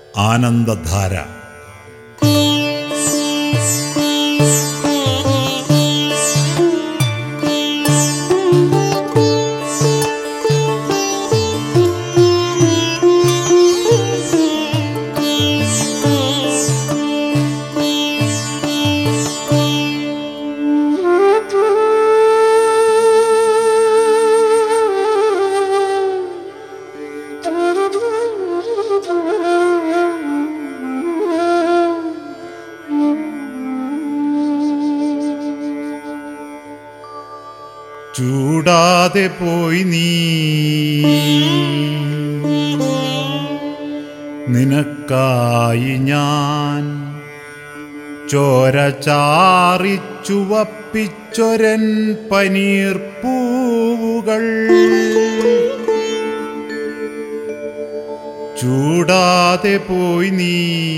ആനന്ദധാര ചൂടാതെ പോയി നീ നിനക്കായി ഞാൻ ചോര ചാറിച്ചുവപ്പിച്ചൊരൻ പനീർ പൂവുകൾ ചൂടാതെ പോയി നീ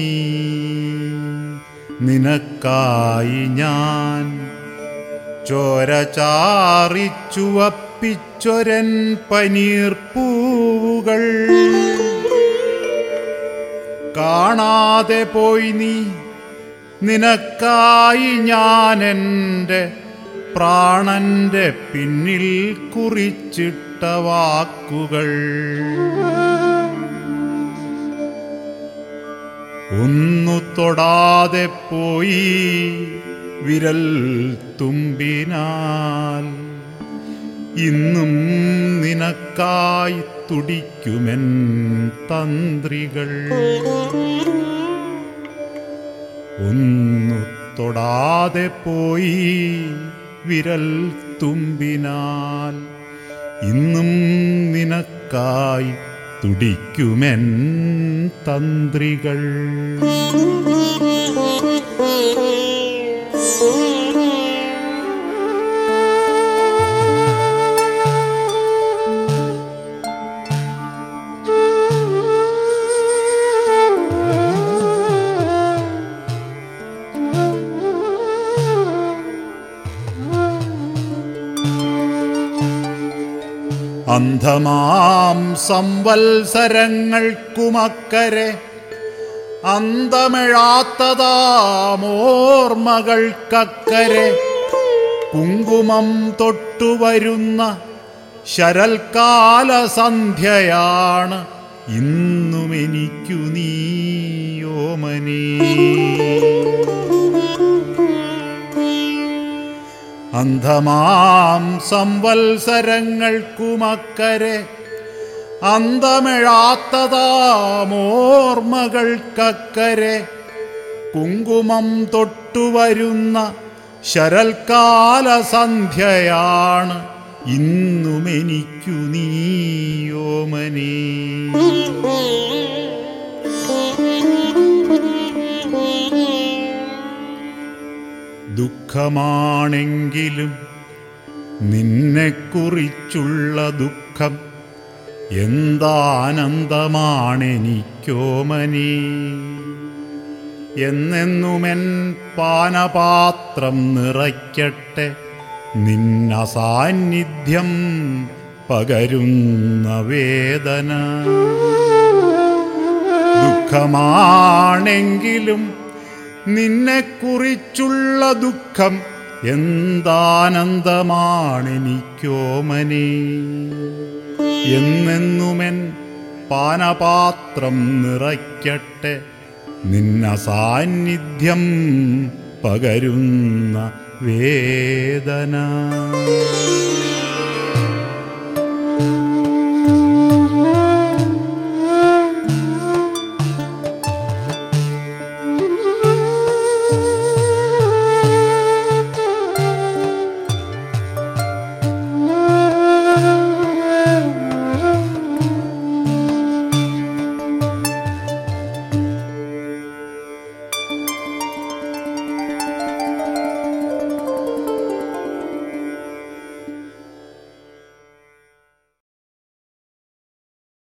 നിനക്കായി ഞാൻ ചോര ചാറിച്ചുവപ്പിച്ചൊരൻ പനീർ പൂവുകൾ കാണാതെ പോയി നീ നിനക്കായി ഞാൻ എൻ്റെ പ്രാണന്റെ പിന്നിൽ കുറിച്ചിട്ട വാക്കുകൾ ഒന്നു തൊടാതെ പോയി വിരൽ തുമ്പിനാൽ ഇന്നും നിനക്കായി തുടിക്കുമെൻ തന്ത്രികൾ ഒന്നു തൊടാതെ പോയി വിരൽ തുമ്പിനാൽ ഇന്നും നിനക്കായി തുടിക്കുമെൻ തന്ത്രികൾ അന്ധമാം സംവത്സരങ്ങൾക്കുമക്കരെ അന്തമിഴാത്തതാമോർമകൾക്കക്കരെ കുങ്കുമം തൊട്ടുവരുന്ന ശരൽക്കാല സന്ധ്യയാണ് ഇന്നും എനിക്കു നീയോമനേ അന്ധമാം സംവത്സരങ്ങൾക്കുമക്കരെ അന്തമിഴാത്തതാമോർമകൾക്കക്കരെ കുങ്കുമം തൊട്ടുവരുന്ന ശരൽക്കാല സന്ധ്യയാണ് ഇന്നും എനിക്കു നീയോമനേ ദുഃഖമാണെങ്കിലും നിന്നെക്കുറിച്ചുള്ള ദുഃഖം എന്താനന്ദമാണെനിക്കോമനീ എന്നെന്നുമെൻ പാനപാത്രം നിറയ്ക്കട്ടെ നിന്ന സാന്നിധ്യം പകരുന്ന വേദന ദുഃഖമാണെങ്കിലും നിന്നെക്കുറിച്ചുള്ള ദുഃഖം എന്താനന്ദമാണെനിക്കോമനേ എന്നെന്നുമെൻ പാനപാത്രം നിറയ്ക്കട്ടെ നിന്ന സാന്നിധ്യം പകരുന്ന വേദന